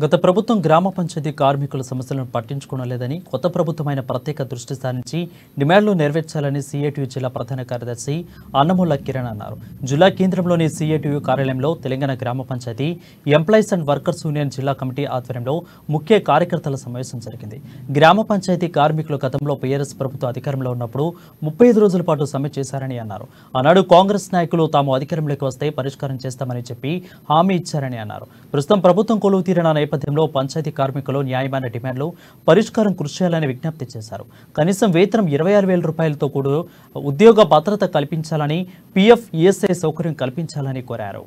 గత ప్రభుత్వం గ్రామ పంచాయతీ కార్మికుల సమస్యలను పట్టించుకోవడం లేదని కొత్త ప్రభుత్వమైన ప్రత్యేక దృష్టి సారించి డిమాండ్లు నెరవేర్చాలని సిఐటియు జిల్లా ప్రధాన కార్యదర్శి అన్నముల్ల కిరణ్ అన్నారు జిల్లా కేంద్రంలోని సిఐటియు కార్యాలయంలో తెలంగాణ గ్రామ panchayat employees and workers union జిల్లా కమిటీ ఆధ్వర్యంలో ముఖ్య కార్యకర్తల సమావేశం జరిగింది గ్రామ పంచాయతీ కార్మికులు గతంలో పీఆర్ఎస్ ప్రభుత్వం అధికారంలో ఉన్నప్పుడు ముప్పై ఐదు రోజుల పాటు సమ్మె చేశారని అన్నారు ఆనాడు కాంగ్రెస్ నాయకులు తాము అధికారంలోకి వస్తే పరిష్కారం చేస్తామని చెప్పి హామీ ఇచ్చారని అన్నారు ప్రస్తుతం ప్రభుత్వం కొలువు తీరిన నేపథ్యంలో పంచాయతీ కార్మికులు న్యాయమైన డిమాండ్లు పరిష్కారం కృషి చేయాలని విజ్ఞప్తి చేశారు కనీసం వేతనం ఇరవై ఆరు వేల రూపాయలతో కూడా ఉద్యోగ భద్రత కల్పించాలని పీఎఫ్ ఈఎస్ఐ సౌకర్యం కల్పించాలని కోరారు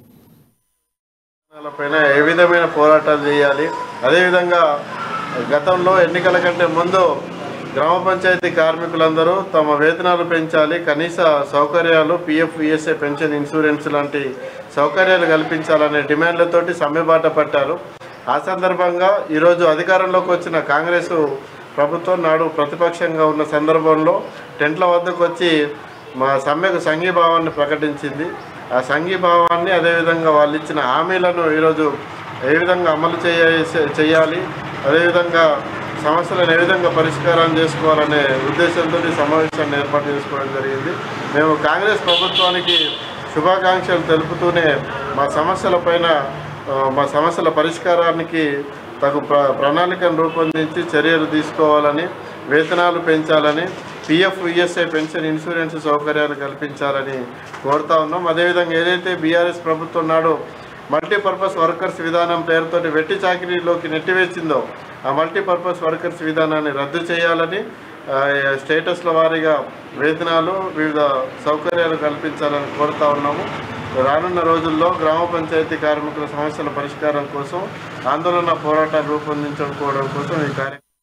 పైన ఏ విధమైన పోరాటాలు చేయాలి అదేవిధంగా గతంలో ఎన్నికల కంటే ముందు గ్రామ పంచాయతీ కార్మికులందరూ తమ వేతనాలు పెంచాలి కనీస సౌకర్యాలు పిఎఫ్ ఈఎస్ఐ పెన్షన్ ఇన్సూరెన్స్ లాంటి సౌకర్యాలు కల్పించాలనే డిమాండ్లతోటి సమ్మెబాట పట్టారు ఆ సందర్భంగా ఈరోజు అధికారంలోకి వచ్చిన కాంగ్రెస్ ప్రభుత్వం నాడు ప్రతిపక్షంగా ఉన్న సందర్భంలో టెంట్ల వద్దకు వచ్చి మా సమ్మెకు సంఘీభావాన్ని ప్రకటించింది ఆ సంఘీభావాన్ని అదేవిధంగా వాళ్ళు ఇచ్చిన హామీలను ఈరోజు ఏ విధంగా అమలు చేయ చేయాలి అదేవిధంగా సమస్యలను ఏ విధంగా పరిష్కారం చేసుకోవాలనే ఉద్దేశంతో ఈ సమావేశాన్ని ఏర్పాటు చేసుకోవడం జరిగింది మేము కాంగ్రెస్ ప్రభుత్వానికి శుభాకాంక్షలు తెలుపుతూనే మా సమస్యలపైన ఆ, మా సమస్యల పరిష్కారానికి తగు ప్ర ప్రణాళికను రూపొందించి చర్యలు తీసుకోవాలని వేతనాలు పెంచాలని పిఎఫ్ ఈఎస్ఐ పెన్షన్ ఇన్సూరెన్స్ సౌకర్యాలు కల్పించాలని కోరుతా ఉన్నాం అదేవిధంగా ఏదైతే బీఆర్ఎస్ ప్రభుత్వం నాడు మల్టీపర్పస్ వర్కర్స్ విధానం పేరుతోటి వెట్టి చాకరీలోకి నెట్టివేసిందో ఆ మల్టీపర్పస్ వర్కర్స్ విధానాన్ని రద్దు చేయాలని ఆ, స్టేటస్ల వారీగా వేతనాలు వివిధ సౌకర్యాలు కల్పించాలని కోరుతా ఉన్నాము రానున్న రోజుల్లో గ్రామ పంచాయతీ కార్మికుల సమస్యల పరిష్కారం కోసం ఆందోళన పోరాటాలు రూపొందించుకోవడం కోసం ఈ కార్యక్రమం